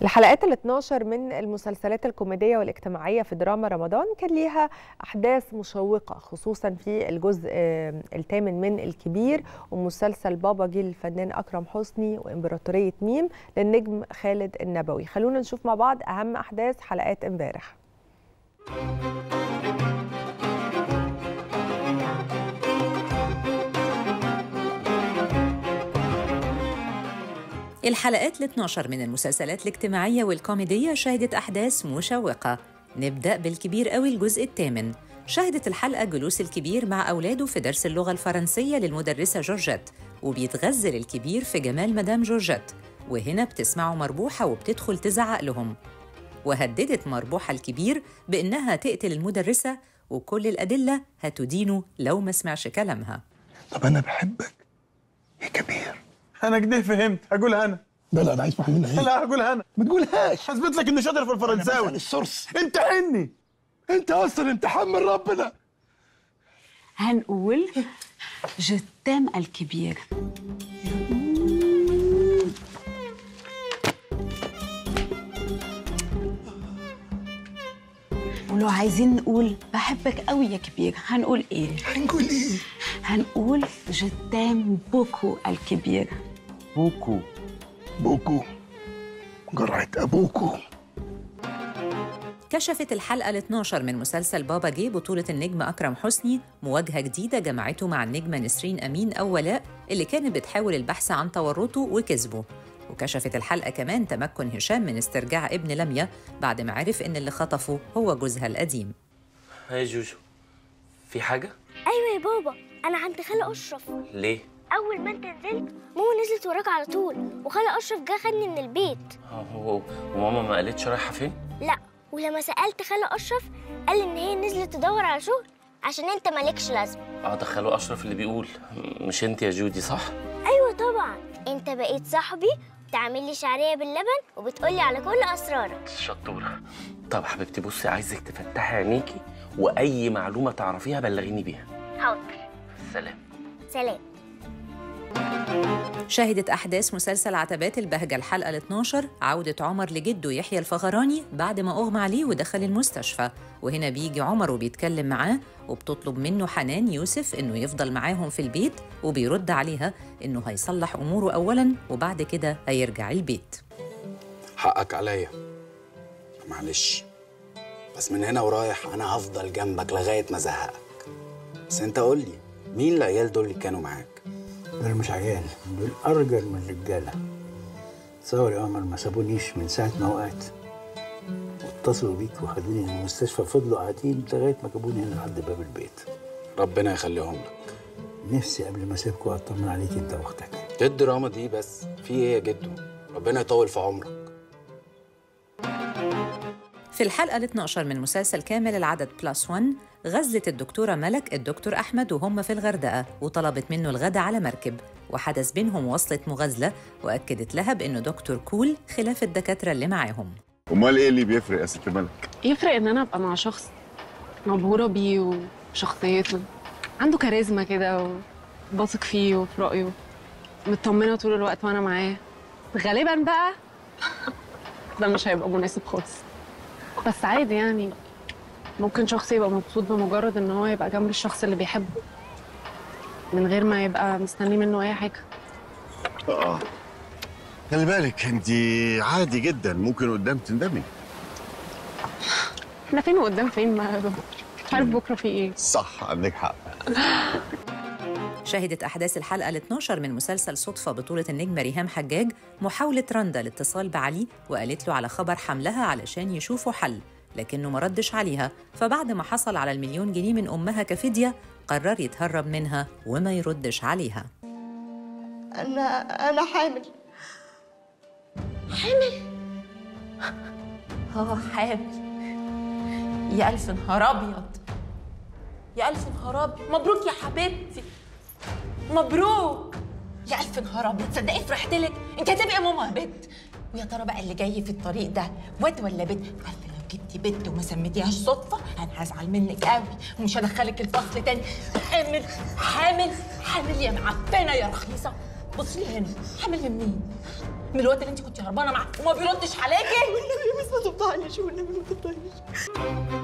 الحلقات ال 12 من المسلسلات الكوميدية والاجتماعية في دراما رمضان كان ليها أحداث مشوقة خصوصا في الجزء الثامن من الكبير ومسلسل بابا جه الفنان أكرم حسني وإمبراطورية ميم للنجم خالد النبوي خلونا نشوف مع بعض أهم أحداث حلقات امبارح الحلقات ال 12 من المسلسلات الاجتماعية والكوميدية شهدت أحداث مشوقة نبدأ بالكبير قوي الجزء الثامن شهدت الحلقة جلوس الكبير مع أولاده في درس اللغة الفرنسية للمدرسة جورجيت وبيتغزل الكبير في جمال مدام جورجيت وهنا بتسمعوا مربوحة وبتدخل تزعق لهم وهددت مربوحة الكبير بإنها تقتل المدرسة وكل الأدلة هتدينه لو ما سمعش كلامها طب انا بحبك يا كبير انا كده فهمت هقولها انا لا لا انا عايز اسمع منها ايه لا هقولها انا ما تقولهاش هثبت لك اني شاطر في الفرنساوي السورس امتحني انت اصلا امتحان من ربنا هنقول جو تام الكبير ولو عايزين نقول بحبك قوي يا كبير هنقول ايه هنقول ايه هنقول جو تام بوكو الكبير بوكو بوكو جرعة ابوكو كشفت الحلقة ال 12 من مسلسل بابا جه بطولة النجم أكرم حسني مواجهة جديدة جمعته مع النجمة نسرين أمين أو ولاء اللي كانت بتحاول البحث عن تورطه وكذبه وكشفت الحلقة كمان تمكن هشام من استرجاع ابن لميا بعد ما عرف إن اللي خطفه هو جوزها القديم هاي جوجو في حاجة؟ ايوه يا بابا انا عند خالة اشرف ليه؟ اول ما انت نزلت ماما نزلت وراك على طول وخالة اشرف جه خدني من البيت هو وماما ما قالتش رايحة فين؟ لا ولما سالت خالة اشرف قال ان هي نزلت تدور على شغل عشان انت مالكش لازمه اه ده خالو أشرف اللي بيقول مش انت يا جودي صح؟ ايوه طبعا انت بقيت صاحبي تعمل لي شعريه باللبن وبتقولي على كل اسرارك شطورة طب حبيبتي بصي عايزك تفتحي عينيكي وأي معلومة تعرفيها بلغيني بيها حاضر سلام سلام شهدت أحداث مسلسل عتبات البهجة الحلقة ال 12 عودة عمر لجده يحيى الفغراني بعد ما أغمى عليه ودخل المستشفى وهنا بيجي عمر وبيتكلم معاه وبتطلب منه حنان يوسف إنه يفضل معاهم في البيت وبيرد عليها إنه هيصلح أموره أولاً وبعد كده هيرجع البيت حقك عليا معلش بس من هنا ورايح انا هفضل جنبك لغايه ما ازهقك بس انت قول لي مين العيال دول اللي كانوا معاك دول مش عيال دول أرجل من الرجالة تصور يا عمر ما سابونيش من ساعة ما وقعت واتصلوا بيك وخدوني المستشفى فضلوا قاعدين لغاية ما جابوني هنا لحد باب البيت ربنا يخليهم لك نفسي قبل ما اسيبكوا اطمن عليك انت واختك ايه الدراما دي بس في ايه يا جدو ربنا يطول في عمرك في الحلقة ال 12 من مسلسل كامل العدد بلس 1 غزلت الدكتورة ملك الدكتور أحمد وهم في الغردقة وطلبت منه الغداء على مركب وحدث بينهم وصلة مغازلة وأكدت لها بأنه دكتور كول خلاف الدكاترة اللي معاهم امال ايه اللي بيفرق يا ست ملك يفرق ان انا ابقى مع شخص مبهوره بيه وشخصيته عنده كاريزما كده وبثق فيه وفي رايه مطمنه طول الوقت وانا معاه غالبا بقى ده مش هيبقى مناسب خالص بس عادي يعني ممكن شخص يبقى مبسوط بمجرد ان هو يبقى جنب الشخص اللي بيحبه من غير ما يبقى مستني منه اي حاجه اه خلي بالك انت عادي جدا ممكن قدام تندمي احنا فين وقدام فين ما مش عارف بكره في ايه صح عندك حق شهدت أحداث الحلقة ال 12 من مسلسل صدفة بطولة النجمة ريهام حجاج محاولة رندا الاتصال بعلي وقالت له على خبر حملها علشان يشوفوا حل لكنه ما ردش عليها فبعد ما حصل على المليون جنيه من أمها كفدية قرر يتهرب منها وما يردش عليها انا انا حامل اه حامل يا ألف نهار أبيض يا ألف نهار أبيض مبروك يا حبيبتي مبروك يا ألف نهار أبيض تصدقي فرحت لك أنت هتبقي ماما يا بنت ويا ترى بقى اللي جاي في الطريق ده واد ولا بنت عارفة لو جبتي بنت وما سميتيهاش صدفة أنا هزعل منك قوي ومش هدخلك الفصل تاني حامل حامل حامل يا معفنة يا رخيصة بصي لي هنا حامل من مين؟ من الوقت اللي انت كنت هربانه معاه وما بيردش عليكي والنبي بس ما تفضحنيش والنبي ما تفضحنيش